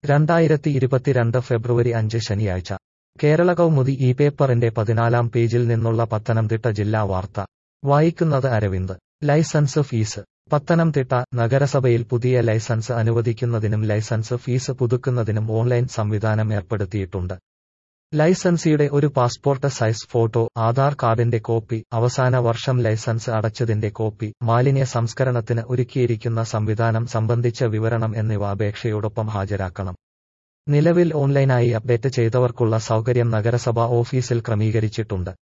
രണ്ടായിരത്തി ഇരുപത്തിരണ്ട് ഫെബ്രുവരി അഞ്ച് ശനിയാഴ്ച കേരള കൗമുദി ഈ പേപ്പറിന്റെ പതിനാലാം പേജിൽ നിന്നുള്ള പത്തനംതിട്ട ജില്ലാ വാർത്ത വായിക്കുന്നത് അരവിന്ദ് ലൈസൻസ് ഫീസ് പത്തനംതിട്ട നഗരസഭയിൽ പുതിയ ലൈസൻസ് അനുവദിക്കുന്നതിനും ലൈസൻസ് ഫീസ് പുതുക്കുന്നതിനും ഓൺലൈൻ സംവിധാനം ഏർപ്പെടുത്തിയിട്ടുണ്ട് ലൈസൻസിയുടെ ഒരു പാസ്പോർട്ട് സൈസ് ഫോട്ടോ ആധാർ കാർഡിന്റെ കോപ്പി അവസാന വർഷം ലൈസൻസ് അടച്ചതിന്റെ കോപ്പി മാലിന്യ സംസ്കരണത്തിന് ഒരുക്കിയിരിക്കുന്ന സംവിധാനം സംബന്ധിച്ച വിവരണം എന്നിവ അപേക്ഷയോടൊപ്പം ഹാജരാക്കണം നിലവിൽ ഓൺലൈനായി അപ്ഡേറ്റ് ചെയ്തവർക്കുള്ള സൗകര്യം നഗരസഭാ ഓഫീസിൽ ക്രമീകരിച്ചിട്ടുണ്ട്